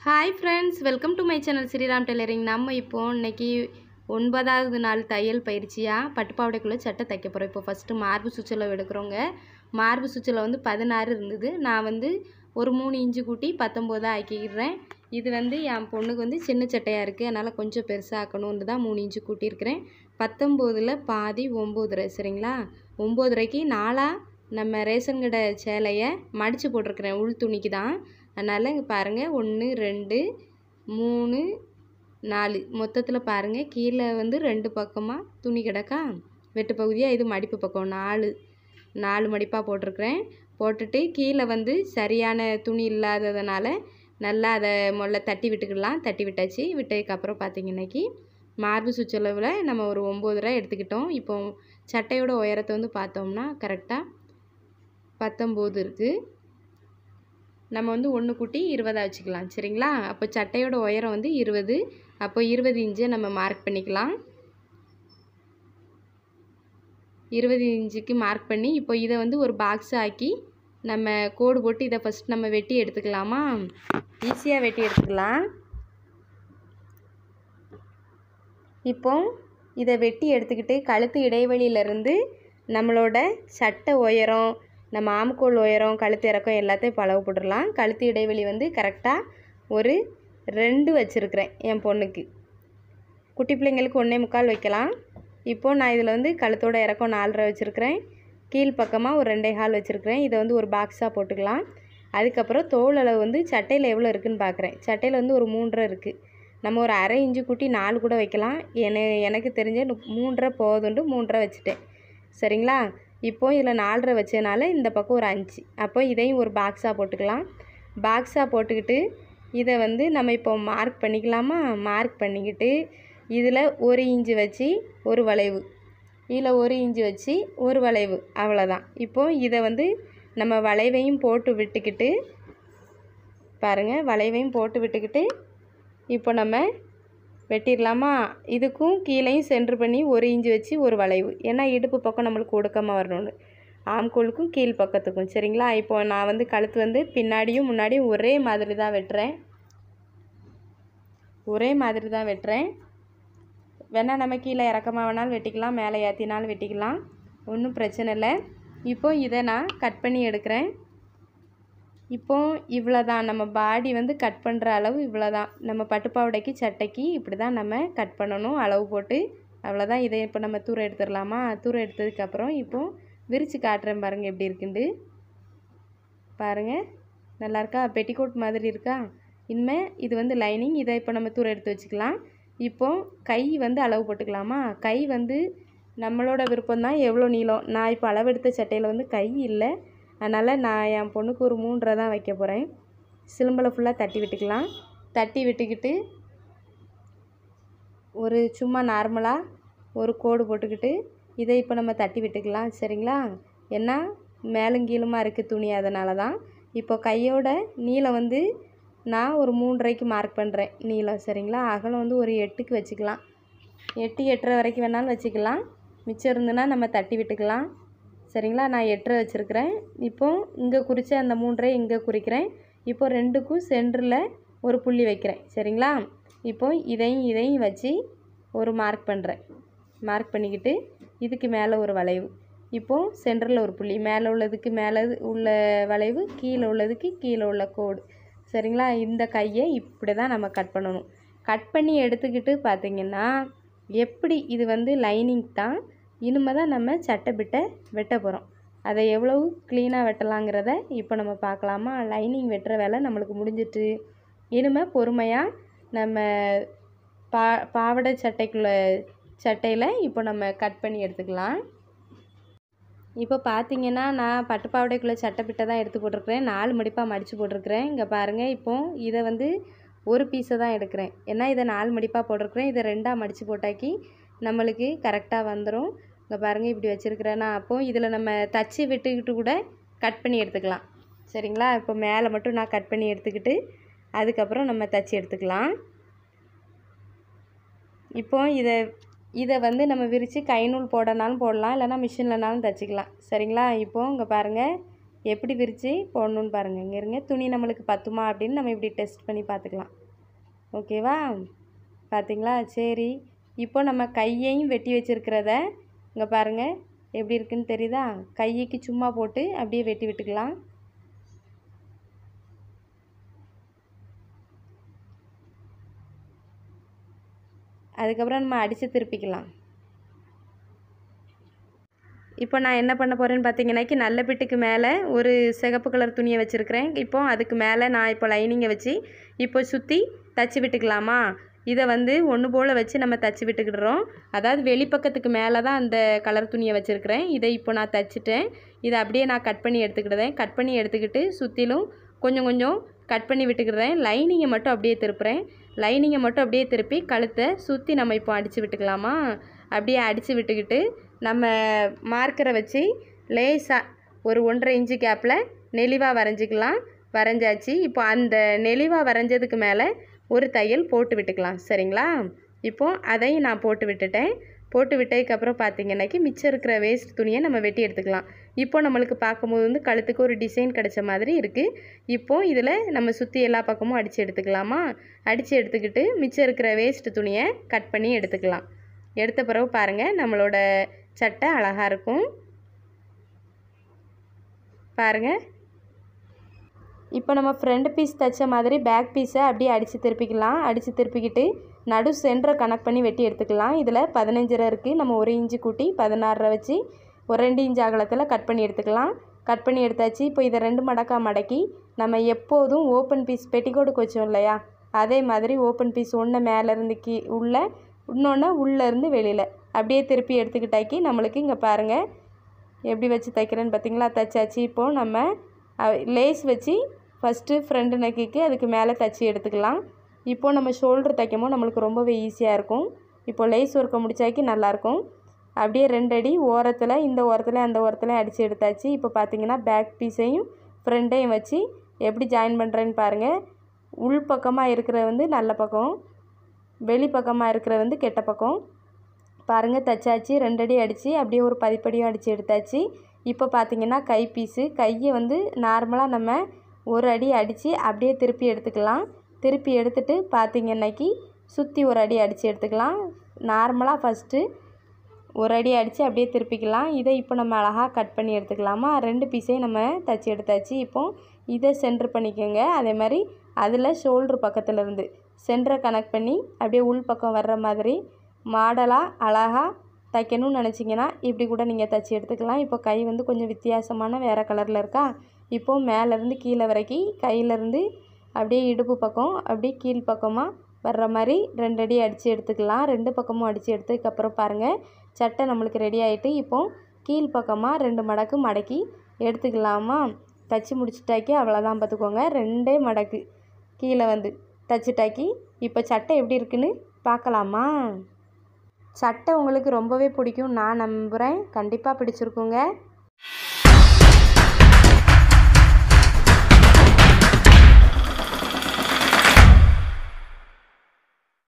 hi friends welcome to my channel Sriram tailoring நம்ம இப்போ இன்னைக்கு ஒன்பதாவது நாள் தையல் பயிற்சியாக பட்டுப்பாவடைக்குள்ளே சட்டை தைக்க போகிறோம் இப்போ ஃபஸ்ட்டு மார்பு சுற்றில் எடுக்கிறோங்க மார்பு சுற்றில் வந்து பதினாறு இருந்தது நான் வந்து ஒரு மூணு இன்ச்சு கூட்டி பத்தொம்போதாக ஆக்கிக்கிறேன் இது வந்து என் பொண்ணுக்கு வந்து சின்ன சட்டையாக இருக்குது அதனால் கொஞ்சம் பெருசாக ஆக்கணும்னு தான் மூணு இன்ச்சு கூட்டியிருக்கிறேன் பத்தொம்போதில் பாதி ஒம்போதரை சரிங்களா ஒம்போதரைக்கு நாலாக நம்ம ரேஷன் கடை சேலையை மடித்து போட்டிருக்கிறேன் உள் துணிக்கு தான் அதனால் இங்கே பாருங்கள் ஒன்று ரெண்டு மூணு நாலு மொத்தத்தில் பாருங்கள் கீழே வந்து ரெண்டு பக்கமாக துணி கிடக்கா வெட்டு பகுதியாக இது மடிப்பு பக்கம் நாலு நாலு மடிப்பாக போட்டிருக்கிறேன் போட்டுட்டு கீழே வந்து சரியான துணி இல்லாததுனால நல்லா அதை முதல்ல தட்டி விட்டுக்கலாம் தட்டி விட்டாச்சு விட்டதுக்கப்புறம் பார்த்தீங்கன்னாக்கி மார்பு சுற்றளவில் நம்ம ஒரு ஒம்பது ரூபா எடுத்துக்கிட்டோம் இப்போ சட்டையோட உயரத்தை வந்து பார்த்தோம்னா கரெக்டாக பத்தொம்போது இருக்குது நம்ம வந்து ஒன்று கூட்டி இருபதாக வச்சுக்கலாம் சரிங்களா அப்போ சட்டையோட உயரம் வந்து இருபது அப்போ இருபது இன்ச்சை நம்ம மார்க் பண்ணிக்கலாம் இருபது இன்ச்சுக்கு மார்க் பண்ணி இப்போ இதை வந்து ஒரு பாக்ஸ் ஆக்கி நம்ம கோடு போட்டு இதை ஃபஸ்ட் நம்ம வெட்டி எடுத்துக்கலாமா ஈஸியாக வெட்டி எடுத்துக்கலாம் இப்போ இதை வெட்டி எடுத்துக்கிட்டு கழுத்து இடைவெளியிலேருந்து நம்மளோட சட்டை உயரம் நம்ம ஆம்கோல் உயரம் கழுத்து இறக்கம் எல்லாத்தையும் பழவு போட்டுடலாம் கழுத்து இடைவெளி வந்து கரெக்டாக ஒரு ரெண்டு வச்சுருக்கிறேன் என் பொண்ணுக்கு குட்டி பிள்ளைங்களுக்கு ஒன்றே முக்கால் வைக்கலாம் இப்போது நான் இதில் வந்து கழுத்தோட இறக்கம் நாலரை வச்சுருக்கிறேன் கீழ் பக்கமாக ஒரு ரெண்டே கால் வச்சுருக்கிறேன் இதை வந்து ஒரு பாக்ஸாக போட்டுக்கலாம் அதுக்கப்புறம் தோல் அளவு வந்து சட்டையில் எவ்வளோ இருக்குதுன்னு பார்க்குறேன் சட்டையில் வந்து ஒரு மூன்றரை இருக்குது நம்ம ஒரு அரை இன்ச்சு கூட்டி நாலு கூட வைக்கலாம் என எனக்கு தெரிஞ்ச மூன்றரை போதுண்டு மூன்றரை வச்சுட்டேன் சரிங்களா இப்போ இதில் நாலரை வச்சதுனால இந்த பக்கம் ஒரு அஞ்சு அப்போ இதையும் ஒரு பாக்ஸாக போட்டுக்கலாம் பாக்ஸாக போட்டுக்கிட்டு இதை வந்து நம்ம இப்போ மார்க் பண்ணிக்கலாமா மார்க் பண்ணிக்கிட்டு இதில் ஒரு இன்ச்சு வச்சு ஒரு வளைவு இதில் ஒரு இன்ச்சு வச்சு ஒரு வளைவு அவ்வளோதான் இப்போது இதை வந்து நம்ம வளைவையும் போட்டு விட்டுக்கிட்டு பாருங்கள் வளைவையும் போட்டு விட்டுக்கிட்டு இப்போ நம்ம வெட்டிடலாமா இதுக்கும் கீழேயும் சென்ட்ரு பண்ணி ஒரு இன்ச்சு வச்சு ஒரு வளைவு ஏன்னா இடுப்பு பக்கம் நம்மளுக்கு ஒடுக்கமாக வரணும்னு ஆம்கோலுக்கும் கீழ் பக்கத்துக்கும் சரிங்களா இப்போ நான் வந்து கழுத்து வந்து பின்னாடியும் முன்னாடியும் ஒரே மாதிரி தான் வெட்டுறேன் ஒரே மாதிரி தான் வெட்டுறேன் வேணால் நம்ம கீழே இறக்கமாக வேணாலும் வெட்டிக்கலாம் மேலே ஏற்றினாலும் வெட்டிக்கலாம் ஒன்றும் பிரச்சனை இல்லை இப்போ இதை நான் கட் பண்ணி எடுக்கிறேன் இப்போ இவ்வளோ தான் நம்ம பாடி வந்து கட் பண்ணுற அளவு இவ்வளோ தான் நம்ம பட்டுப்பாவடைக்கு சட்டைக்கு இப்படி தான் நம்ம கட் பண்ணணும் அளவு போட்டு அவ்வளோதான் இதை இப்போ நம்ம தூர எடுத்துடலாமா தூர எடுத்ததுக்கப்புறம் இப்போது விரித்து காட்டுறேன் பாருங்கள் எப்படி இருக்குண்டு பாருங்கள் நல்லா இருக்கா பெட்டிக்கோட் மாதிரி இருக்கா இனிமேல் இது வந்து லைனிங் இதை இப்போ நம்ம தூர எடுத்து வச்சுக்கலாம் இப்போ கை வந்து அளவு போட்டுக்கலாமா கை வந்து நம்மளோட விருப்பம் தான் எவ்வளோ நீளம் நான் இப்போ அளவெடுத்த சட்டையில் வந்து கை இல்லை அதனால் நான் என் பொண்ணுக்கு ஒரு மூன்றரை தான் வைக்க போகிறேன் சிலம்பில் ஃபுல்லாக தட்டி விட்டுக்கலாம் தட்டி விட்டுக்கிட்டு ஒரு சும்மா நார்மலாக ஒரு கோடு போட்டுக்கிட்டு இதை இப்போ நம்ம தட்டி விட்டுக்கலாம் சரிங்களா ஏன்னா மேலும் கீழுமாக இருக்குது துணி அதனால தான் இப்போ கையோட நீளம் வந்து நான் ஒரு மூன்றரைக்கு மார்க் பண்ணுறேன் நீளம் சரிங்களா அகலம் வந்து ஒரு எட்டுக்கு வச்சுக்கலாம் எட்டு எட்டரை வரைக்கும் வேணாலும் வச்சுக்கலாம் மிச்சம் இருந்துன்னா நம்ம தட்டி விட்டுக்கலாம் சரிங்களா நான் எட்டரை வச்சுருக்கிறேன் இப்போது இங்கே குறித்த அந்த மூன்றரை இங்கே குறிக்கிறேன் இப்போ ரெண்டுக்கும் சென்டரில் ஒரு புள்ளி வைக்கிறேன் சரிங்களா இப்போ இதையும் இதையும் வச்சு ஒரு மார்க் பண்ணுறேன் மார்க் பண்ணிக்கிட்டு இதுக்கு மேலே ஒரு வளைவு இப்போது சென்டரில் ஒரு புள்ளி மேலே உள்ளதுக்கு மேலே உள்ள வளைவு கீழே உள்ளதுக்கு கீழே உள்ள கோடு சரிங்களா இந்த கையை இப்படி தான் நம்ம கட் பண்ணணும் கட் பண்ணி எடுத்துக்கிட்டு பார்த்திங்கன்னா எப்படி இது வந்து லைனிங் தான் இனிமே தான் நம்ம சட்டை பிட்டை வெட்ட போகிறோம் அதை எவ்வளவு க்ளீனாக வெட்டலாங்கிறத இப்போ நம்ம பார்க்கலாமா லைனிங் வெட்டுற வேலை நம்மளுக்கு முடிஞ்சிட்டு இனிமேல் பொறுமையாக நம்ம பா பாவாடை சட்டைக்குள்ள சட்டையில் இப்போ நம்ம கட் பண்ணி எடுத்துக்கலாம் இப்போ பார்த்தீங்கன்னா நான் பட்டு பாவாடைக்குள்ளே சட்டை பிட்டை தான் எடுத்து போட்டிருக்கிறேன் நாலு மடிப்பாக மடித்து போட்டிருக்கிறேன் இங்கே பாருங்கள் இப்போது இதை வந்து ஒரு பீஸை தான் எடுக்கிறேன் ஏன்னா இதை நாலு மடிப்பாக போட்டிருக்கிறேன் இதை ரெண்டாக மடித்து போட்டாக்கி நம்மளுக்கு கரெக்டாக வந்துடும் இங்கே பாருங்கள் இப்படி வச்சுருக்கிறேன்னா அப்போது இதில் நம்ம தச்சு விட்டுக்கிட்டு கூட கட் பண்ணி எடுத்துக்கலாம் சரிங்களா இப்போ மேலே மட்டும் நான் கட் பண்ணி எடுத்துக்கிட்டு அதுக்கப்புறம் நம்ம தச்சு எடுத்துக்கலாம் இப்போ இதை இதை வந்து நம்ம விரித்து கை நூல் போடனாலும் போடலாம் இல்லைனா மிஷின்லனாலும் தச்சுக்கலாம் சரிங்களா இப்போது இங்கே பாருங்கள் எப்படி விரித்து போடணுன்னு பாருங்கள் இங்கே இருங்க துணி நம்மளுக்கு பத்துமா அப்படின்னு நம்ம இப்படி டெஸ்ட் பண்ணி பார்த்துக்கலாம் ஓகேவா பார்த்தீங்களா சரி இப்போ நம்ம கையையும் வெட்டி வச்சுருக்கிறத இங்கே பாருங்கள் எப்படி இருக்குன்னு தெரியுதா கைக்கு சும்மா போட்டு அப்படியே வெட்டி விட்டுக்கலாம் அதுக்கப்புறம் நம்ம அடித்து திருப்பிக்கலாம் இப்போ நான் என்ன பண்ண போகிறேன்னு பார்த்தீங்கன்னாக்கி நல்ல பிட்டுக்கு மேலே ஒரு சிகப்பு கலர் துணியை வச்சுருக்கிறேன் இப்போ அதுக்கு மேலே நான் இப்போ லைனிங்கை வச்சு இப்போ சுற்றி தச்சு விட்டுக்கலாமா இதை வந்து ஒன்று போல் வச்சு நம்ம தச்சு விட்டுக்கிடுறோம் அதாவது வெளிப்பக்கத்துக்கு மேலே தான் அந்த கலர் துணியை வச்சுருக்கிறேன் இதை இப்போ நான் தச்சுட்டேன் இதை அப்படியே நான் கட் பண்ணி எடுத்துக்கிடுதேன் கட் பண்ணி எடுத்துக்கிட்டு சுற்றிலும் கொஞ்சம் கொஞ்சம் கட் பண்ணி விட்டுக்கிறேன் லைனிங்கை மட்டும் அப்படியே திருப்புறேன் லைனிங்கை மட்டும் அப்படியே திருப்பி கழுத்தை சுற்றி நம்ம இப்போ அடித்து விட்டுக்கலாமா அப்படியே அடித்து விட்டுக்கிட்டு நம்ம மார்க்கரை வச்சு லேசாக ஒரு ஒன்றரை இன்ச்சு கேப்பில் நெளிவாக வரைஞ்சிக்கலாம் வரைஞ்சாச்சு இப்போ அந்த நெளிவாக வரைஞ்சதுக்கு மேலே ஒரு தையல் போட்டு விட்டுக்கலாம் சரிங்களா இப்போ அதையும் நான் போட்டு விட்டுட்டேன் போட்டு விட்டதுக்கப்புறம் பார்த்தீங்கன்னாக்கி மிச்சம் இருக்கிற வேஸ்ட் துணியை நம்ம வெட்டி எடுத்துக்கலாம் இப்போ நம்மளுக்கு பார்க்கும்போது வந்து கழுத்துக்கு ஒரு டிசைன் கிடைச்ச மாதிரி இருக்குது இப்போ இதில் நம்ம சுற்றி எல்லா பக்கமும் அடித்து எடுத்துக்கலாமா அடித்து எடுத்துக்கிட்டு மிச்சம் இருக்கிற வேஸ்ட் துணியை கட் பண்ணி எடுத்துக்கலாம் எடுத்த பிறகு பாருங்கள் நம்மளோட சட்டை அழகாக இருக்கும் பாருங்கள் இப்போ நம்ம ஃப்ரண்ட் பீஸ் தைச்ச மாதிரி பேக் பீஸை அப்படியே அடித்து திருப்பிக்கலாம் அடித்து திருப்பிக்கிட்டு நடு சென்டரை கனெக்ட் பண்ணி வெட்டி எடுத்துக்கலாம் இதில் பதினஞ்சரை இருக்குது நம்ம ஒரு இன்ச்சு கூட்டி பதினாறரை வச்சு ஒரு ரெண்டு இன்ச் அகலத்தில் கட் பண்ணி எடுத்துக்கலாம் கட் பண்ணி எடுத்தாச்சு இப்போ இதை ரெண்டு மடக்காக மடக்கி நம்ம எப்போதும் ஓப்பன் பீஸ் பெட்டிக்கோடுக்கு வச்சோம் இல்லையா அதே மாதிரி ஓப்பன் பீஸ் ஒன்று மேலேருந்து கீ உள்ள இன்னொன்று உள்ளேருந்து வெளியில் அப்படியே திருப்பி எடுத்துக்கிட்டாக்கி நம்மளுக்கு இங்கே பாருங்கள் எப்படி வச்சு தைக்கிறேன்னு பார்த்தீங்களா தைச்சாச்சு இப்போது நம்ம லேஸ் வச்சு ஃபஸ்ட்டு ஃப்ரண்ட் நெக்குக்கு அதுக்கு மேலே தைச்சி எடுத்துக்கலாம் இப்போ நம்ம ஷோல்டர் தைக்கும்போது நம்மளுக்கு ரொம்பவே ஈஸியாக இருக்கும் இப்போ லேஸ் ஒர்க்கை முடிச்சாக்கி நல்லாயிருக்கும் அப்படியே ரெண்டு அடி ஓரத்தில் இந்த ஓரத்தில் அந்த ஓரத்தில் அடித்து எடுத்தாச்சு இப்போ பார்த்தீங்கன்னா பேக் பீஸையும் ஃப்ரண்ட்டையும் வச்சு எப்படி ஜாயின் பண்ணுறேன்னு பாருங்கள் உள் பக்கமாக இருக்கிற வந்து நல்ல பக்கம் வெளி பக்கமாக இருக்கிற வந்து கெட்ட பக்கம் பாருங்கள் தைச்சாச்சு ரெண்டடி அடித்து அப்படியே ஒரு பதிப்படியும் அடித்து எடுத்தாச்சு இப்போ பார்த்தீங்கன்னா கை பீஸு கையை வந்து நார்மலாக நம்ம ஒரு அடி அடித்து அப்படியே திருப்பி எடுத்துக்கலாம் திருப்பி எடுத்துட்டு பார்த்தீங்கன்னாக்கி சுற்றி ஒரு அடி அடித்து எடுத்துக்கலாம் நார்மலாக ஃபஸ்ட்டு ஒரு அடி அடித்து அப்படியே திருப்பிக்கலாம் இதை இப்போ நம்ம அழகாக கட் பண்ணி எடுத்துக்கலாமா ரெண்டு பீஸையும் நம்ம தச்சு எடுத்தாச்சு இப்போ இதை சென்ட்ரு பண்ணிக்கோங்க அதே மாதிரி அதில் ஷோல்ட்ரு பக்கத்தில் இருந்து சென்டரை கனெக்ட் பண்ணி அப்படியே உள் பக்கம் வர்ற மாதிரி மாடலாக அழகாக தைக்கணும்னு நினச்சிங்கன்னா இப்படி கூட நீங்கள் தைச்சி எடுத்துக்கலாம் இப்போ கை வந்து கொஞ்சம் வித்தியாசமான வேறு கலரில் இருக்கா இப்போது மேலேருந்து கீழே வரைக்கும் கையிலேருந்து அப்படியே இடுப்பு பக்கம் அப்படியே கீழ் பக்கமாக வர்ற மாதிரி ரெண்டு அடி அடித்து எடுத்துக்கலாம் ரெண்டு பக்கமும் அடித்து எடுத்ததுக்கப்புறம் பாருங்கள் சட்டை நம்மளுக்கு ரெடி ஆகிட்டு இப்போது கீழ் பக்கமாக ரெண்டு மடக்கு மடக்கி எடுத்துக்கலாமா தச்சு முடிச்சிட்டாக்கி அவ்வளோதான் பார்த்துக்கோங்க ரெண்டே மடக்கு கீழே வந்து தச்சுட்டாக்கி இப்போ சட்டை எப்படி இருக்குன்னு பார்க்கலாமா சட்டை உங்களுக்கு ரொம்பவே பிடிக்கும் நான் நம்புகிறேன் கண்டிப்பாக பிடிச்சிருக்குங்க